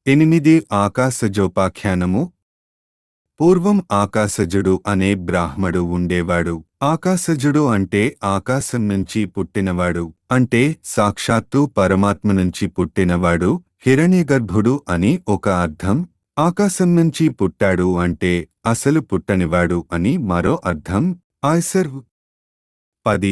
ఎనిమిది ఆకాశజోపాఖ్యానము పూర్వం ఆకాశజుడు అనే బ్రాహ్మడు ఉండేవాడు ఆకాశజుడు అంటే ఆకాశం నుంచి పుట్టినవాడు అంటే సాక్షాత్తు పరమాత్మ నుంచి పుట్టినవాడు హిరణ్యగర్భుడు అని ఒక అర్థం ఆకాశం నుంచి పుట్టాడు అంటే అసలు పుట్టనివాడు అని మరో అర్థం ఆయ్సర్ పది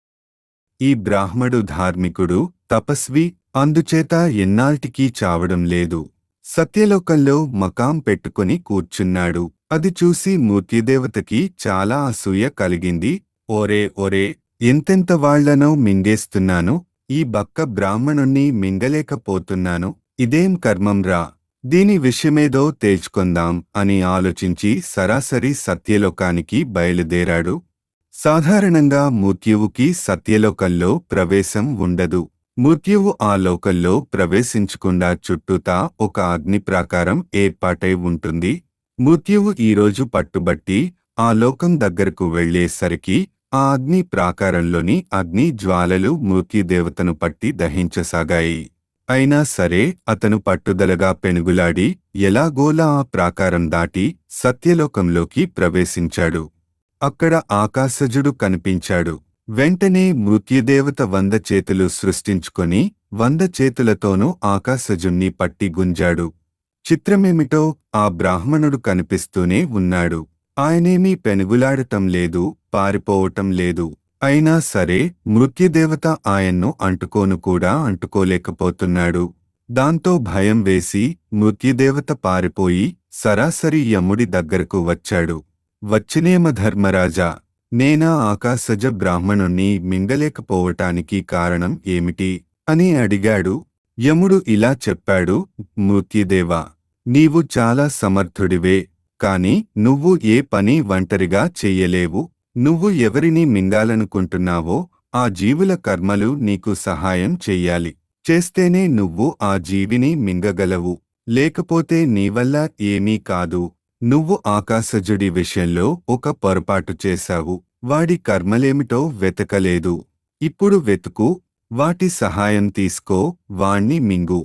ఈ బ్రాహ్మడు ధార్మికుడు తపస్వి అందుచేత ఎన్నాల్టికీ చావడం లేదు సత్యలోకంలో మకాం పెట్టుకుని కూర్చున్నాడు అది చూసి మూర్తిదేవతకి చాలా అసూయ కలిగింది ఓరే ఓరే ఎంతెంత వాళ్లనో మింగేస్తున్నాను ఈ బక్క బ్రాహ్మణుణ్ణి మింగలేకపోతున్నాను ఇదేం కర్మంరా దీని విషయమేదో తేల్చుకొందాం అని ఆలోచించి సరాసరి సత్యలోకానికి బయలుదేరాడు సాధారణంగా మృత్యువుకి సత్యలోకంలో ప్రవేశం ఉండదు మృత్యువు ఆ లోకంలో ప్రవేశించకుండా చుట్టూతా ఒక అగ్ని ప్రాకారం ఏర్పాటై ఉంటుంది మృత్యువు ఈరోజు పట్టుబట్టి ఆ లోకం దగ్గరకు వెళ్లేసరికి ఆ అగ్ని ప్రాకారంలోని అగ్ని జ్వాలలు మృత్యుదేవతను పట్టి దహించసాగాయి అయినా సరే అతను పట్టుదలగా పెనుగులాడి ఎలాగోలా ఆ ప్రాకారం దాటి సత్యలోకంలోకి ప్రవేశించాడు అక్కడ ఆకాశజుడు కనిపించాడు వెంటనే మృత్యుదేవత వంద చేతులు సృష్టించుకొని వంద చేతులతోనూ ఆకాశజుణ్ణి పట్టి గుంజాడు చిత్రమేమిటో ఆ బ్రాహ్మణుడు కనిపిస్తూనే ఉన్నాడు ఆయనేమీ పెనుగులాడటం లేదు పారిపోవటం లేదు అయినా సరే మృత్యుదేవత ఆయన్ను అంటుకోను కూడా అంటుకోలేకపోతున్నాడు దాంతో భయం వేసి మృత్యుదేవత పారిపోయి సరాసరి యముడి దగ్గరకు వచ్చాడు వచ్చినేమ ధర్మరాజా నేనా ఆకాశజ బ్రాహ్మణుణ్ణి మింగలేకపోవటానికి కారణం ఏమిటి అని అడిగాడు యముడు ఇలా చెప్పాడు మృత్యుదేవా నీవు చాలా సమర్థుడివే కాని నువ్వు ఏ పని ఒంటరిగా చెయ్యలేవు నువ్వు ఎవరిని మింగాలనుకుంటున్నావో ఆ జీవుల కర్మలు నీకు సహాయం చెయ్యాలి చేస్తేనే నువ్వు ఆ జీవిని మింగగలవు లేకపోతే నీవల్ల ఏమీ కాదు నువ్వు ఆకాశజుడి విషయంలో ఒక పొరపాటు చేశావు వాడి కర్మలేమిటో వెతకలేదు ఇప్పుడు వెతుకు వాటి సహాయం తీసుకో వాణ్ణి మింగు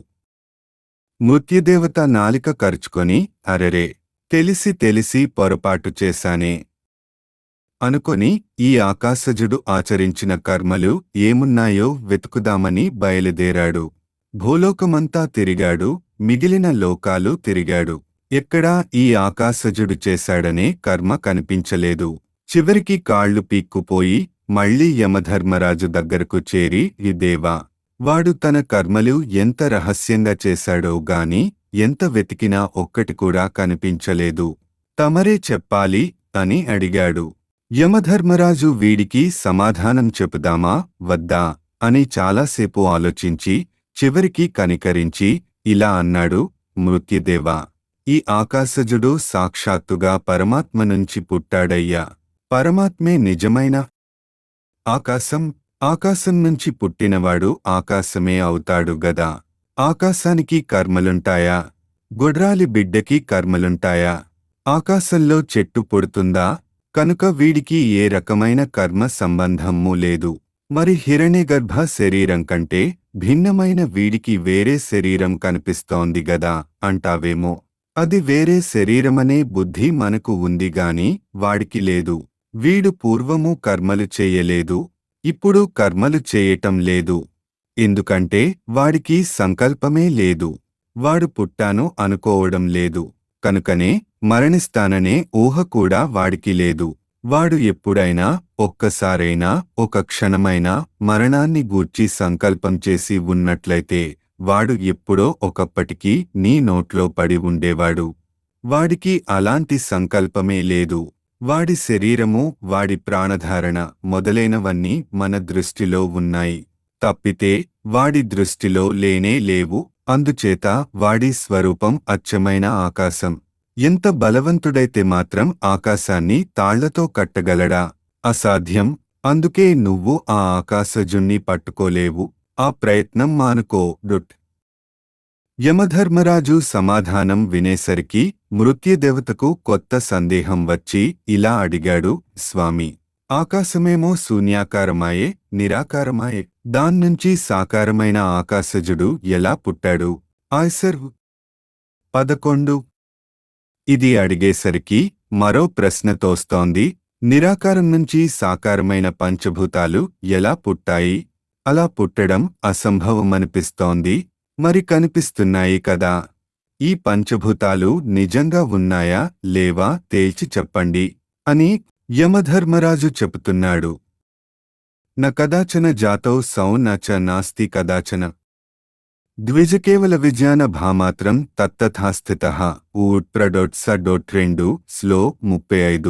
మృత్యుదేవత నాలిక కరుచుకొని అరెరే తెలిసి తెలిసి పొరపాటు చేశానే అనుకొని ఈ ఆకాశజుడు ఆచరించిన కర్మలు ఏమున్నాయో వెతుకుదామని బయలుదేరాడు భూలోకమంతా తిరిగాడు మిగిలిన లోకాలు తిరిగాడు ఎక్కడా ఈ ఆకాశజుడు చేశాడనే కర్మ కనిపించలేదు చివరికి కాళ్లు పీక్కుపోయి మళ్లీ యమధర్మరాజు దగ్గరకు చేరి ఈ దేవా వాడు తన కర్మలు ఎంత రహస్యంగా చేశాడో గాని ఎంత వెతికినా ఒక్కటి కూడా కనిపించలేదు తమరే చెప్పాలి అని అడిగాడు యమధర్మరాజు వీడికి సమాధానం చెబుదామా వద్దా అని చాలాసేపు ఆలోచించి చివరికి కనికరించి ఇలా అన్నాడు మృత్యుదేవా ఈ ఆకాశజుడు సాక్షాత్తుగా పరమాత్మ నుంచి పుట్టాడయ్యా పరమాత్మే నిజమైన ఆకాశం ఆకాశం నుంచి పుట్టినవాడు ఆకాశమే అవుతాడు గదా ఆకాశానికి కర్మలుంటాయా గుడ్రాలి బిడ్డకి కర్మలుంటాయా ఆకాశంలో చెట్టు పుడుతుందా కనుక వీడికి ఏ రకమైన కర్మ సంబంధమూ లేదు మరి హిరణ్యగర్భ శరీరం కంటే భిన్నమైన వీడికి వేరే శరీరం కనిపిస్తోంది గదా అంటావేమో అది వేరే శరీరమనే బుద్ధి మనకు ఉంది గాని వాడికి లేదు వీడు పూర్వము కర్మలు చేయలేదు ఇప్పుడు కర్మలు చేయటం లేదు ఎందుకంటే వాడికి సంకల్పమే లేదు వాడు పుట్టాను అనుకోవడం లేదు కనుకనే మరణిస్తాననే ఊహ కూడా వాడికి లేదు వాడు ఎప్పుడైనా ఒక్కసారైనా ఒక క్షణమైనా మరణాన్ని గూర్చి సంకల్పం చేసి ఉన్నట్లయితే వాడు ఎప్పుడో ఒకప్పటికీ నీ నోట్లో పడి ఉండేవాడు వాడికి అలాంటి సంకల్పమే లేదు వాడి శరీరము వాడి ప్రాణధారణ మొదలైనవన్నీ మన దృష్టిలో ఉన్నాయి తప్పితే వాడి దృష్టిలో లేనే లేవు అందుచేత వాడి స్వరూపం అచ్చమైన ఆకాశం ఎంత బలవంతుడైతే మాత్రం ఆకాశాన్ని తాళ్లతో కట్టగలడా అసాధ్యం అందుకే నువ్వు ఆ ఆకాశజుణ్ణి పట్టుకోలేవు ఆ ప్రయత్నం మానుకో డుట్ యమధర్మరాజు సమాధానం వినేసరికి మృత్యుదేవతకు కొత్త సందేహం వచ్చి ఇలా అడిగాడు స్వామి ఆకాశమేమో శూన్యాకారమాయే నిరాకారమాయే దాన్నుంచి సాకారమైన ఆకాశజుడు ఎలా పుట్టాడు ఆయ్సర్ పదకొండు ఇది అడిగేసరికి మరో ప్రశ్న తోస్తోంది నిరాకారం నుంచి సాకారమైన పంచభూతాలు ఎలా పుట్టాయి అలా పుట్టడం అసంభవమనిపిస్తోంది మరి కనిపిస్తున్నాయి కదా ఈ పంచభూతాలు నిజంగా ఉన్నాయా లేవా తేల్చి చెప్పండి అని యమధర్మరాజు చెబుతున్నాడు న కదాచన జాతౌ సౌ న చ నాస్తి కదాచన ద్విజకేవల విజ్ఞాన భామాత్రం తత్తథాస్థిత ఊట్ ప్రడొట్ స డొట్ రెండు స్లో ముప్పై ఐదు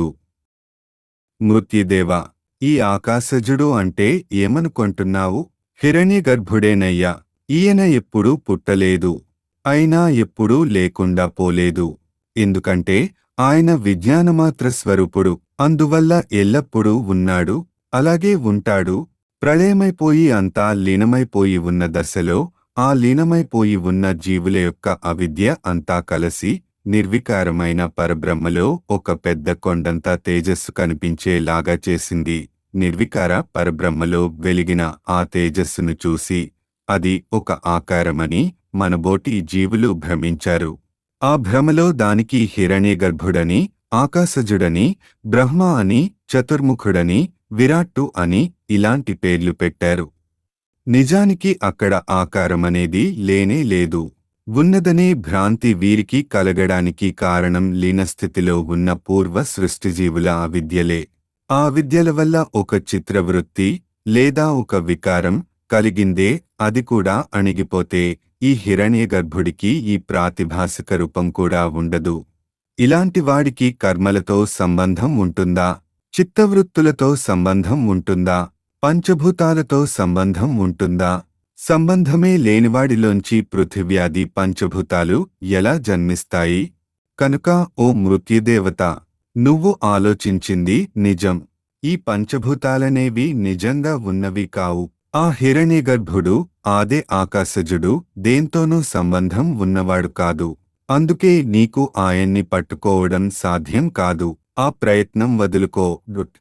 మృత్యుదేవ ఈ ఆకాశజుడు అంటే ఏమనుకుంటున్నావు హిరణ్యగర్భుడేనయ్యా ఈయన ఎప్పుడూ పుట్టలేదు అయినా ఎప్పుడూ లేకుండా పోలేదు ఎందుకంటే ఆయన విజ్ఞానమాత్ర స్వరూపుడు అందువల్ల ఎల్లప్పుడూ ఉన్నాడు అలాగే ఉంటాడు ప్రళయమైపోయి అంతా లీనమైపోయి ఉన్న దశలో ఆ లీనమైపోయి ఉన్న జీవుల యొక్క అవిద్య అంతా కలసి నిర్వికారమైన పరబ్రహ్మలో ఒక పెద్ద కొండంత తేజస్సు కనిపించేలాగా చేసింది నిర్వికార పరబ్రహ్మలో వెలిగిన ఆ తేజస్సును చూసి అది ఒక ఆకారమని మనబోటి జీవులు భ్రమించారు ఆ భ్రమలో దానికి హిరణ్యగర్భుడని ఆకాశజుడని బ్రహ్మ అని చతుర్ముఖుడని విరాట్టు అని ఇలాంటి పేర్లు పెట్టారు నిజానికి అక్కడ ఆకారమనేది లేనే లేదు ఉన్నదనే భ్రాంతి వీరికి కలగడానికి కారణం లీనస్థితిలో ఉన్న పూర్వ సృష్టిజీవుల అవిద్యలే ఆ విద్యల వల్ల ఒక చిత్రవృత్తి లేదా ఒక వికారం కలిగిందే అది కూడా అణిగిపోతే ఈ హిరణ్యగర్భుడికి ఈ ప్రాతిభాసిక రూపం కూడా ఉండదు ఇలాంటి వాడికి కర్మలతో సంబంధం ఉంటుందా చిత్తవృత్తులతో సంబంధం ఉంటుందా పంచభూతాలతో సంబంధం ఉంటుందా సంబంధమే లేనివాడిలోంచి పృథివ్యాది పంచభూతాలు ఎలా జన్మిస్తాయి కనుక ఓ మృత్యుదేవత నువ్వు ఆలోచించింది నిజం ఈ పంచభూతాలనేవి నిజంగా ఉన్నవి కావు ఆ హిరణ్యగర్భుడు ఆదే ఆకాశజుడు దేంతోనూ సంబంధం ఉన్నవాడు కాదు అందుకే నీకు ఆయన్ని పట్టుకోవడం సాధ్యం కాదు ఆ ప్రయత్నం వదులుకో గుట్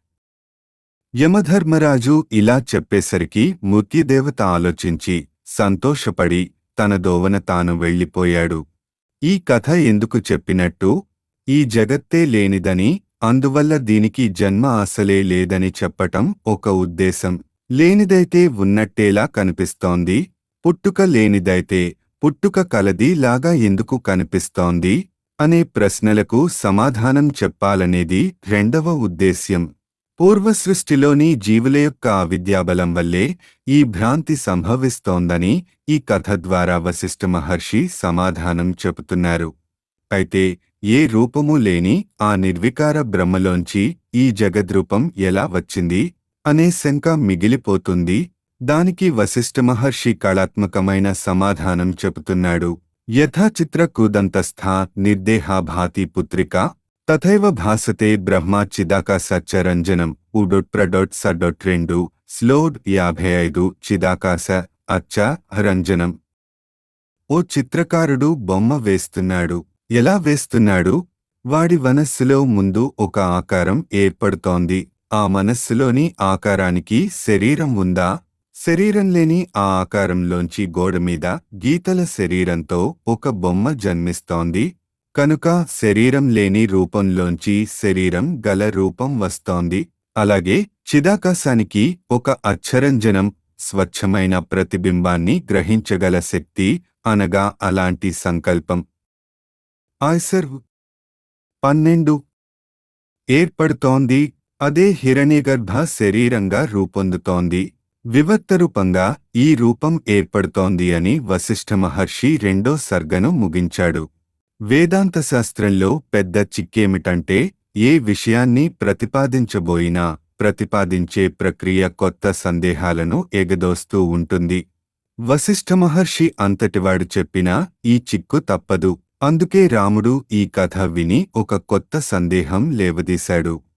యమధర్మరాజు ఇలా చెప్పేసరికి మృత్యుదేవత ఆలోచించి సంతోషపడి తన దోవన తాను వెళ్ళిపోయాడు ఈ కథ ఎందుకు చెప్పినట్టు ఈ జగత్తే లేనిదని అందువల్ల దీనికి జన్మ అసలే లేదని చెప్పటం ఒక ఉద్దేశం లేనిదైతే ఉన్నట్టేలా కనిపిస్తోంది పుట్టుక లేనిదైతే పుట్టుక కలది లాగా ఎందుకు కనిపిస్తోంది అనే ప్రశ్నలకు సమాధానం చెప్పాలనేది రెండవ ఉద్దేశ్యం పూర్వసృష్టిలోని జీవుల యొక్క అవిద్యాబలం వల్లే ఈ భ్రాంతి సంభవిస్తోందని ఈ కథ ద్వారా వశిష్ఠ మహర్షి సమాధానం చెబుతున్నారు అయితే ఏ రూపము లేని ఆ నిర్వికార బ్రహ్మలోంచి ఈ జగద్రూపం ఎలా వచ్చింది అనే శంక మిగిలిపోతుంది దానికి వశిష్ఠ మహర్షి కళాత్మకమైన సమాధానం చెబుతున్నాడు యథాచిత్ర కుదంతస్థా నిర్దేహా భాతి పుత్రిక తథైవ భాసతే బ్రహ్మ చిదాకాశరంజనం ఉడొట్ ప్రడొట్ సడొట్ రెండు స్లోడ్ యాభై ఐదు చిదాకాశ అచ్చ రంజనం ఓ చిత్రకారుడు బొమ్మ వేస్తున్నాడు ఎలా వేస్తున్నాడు వాడి మనస్సులో ముందు ఒక ఆకారం ఏర్పడుతోంది ఆ మనస్సులోని ఆకారానికి శరీరం ఉందా శరీరం లేని ఆ ఆకారంలోంచి గోడమీద గీతల శరీరంతో ఒక బొమ్మ జన్మిస్తోంది కనుక శరీరం లేని రూపంలోంచి శరీరం గల రూపం వస్తోంది అలాగే చిదాకాశానికి ఒక అక్షరంజనం స్వచ్ఛమైన ప్రతిబింబాన్ని గ్రహించగల శక్తి అనగా అలాంటి సంకల్పం ఆయ్సర్ పన్నెండు ఏర్పడుతోంది అదే హిరణ్యగర్భ శరీరంగా రూపొందుతోంది వివత్తరూపంగా ఈ రూపం ఏర్పడుతోంది అని వశిష్ఠ మహర్షి రెండో సర్గను ముగించాడు వేదాంత శాస్త్రంలో పెద్ద చిక్కేమిటంటే ఏ విషయాన్ని ప్రతిపాదించబోయినా ప్రతిపాదించే ప్రక్రియ కొత్త సందేహాలను ఎగదోస్తూ ఉంటుంది వశిష్ఠ మహర్షి అంతటివాడు చెప్పినా ఈ చిక్కు తప్పదు అందుకే రాముడు ఈ కథ విని ఒక కొత్త సందేహం లేవదీశాడు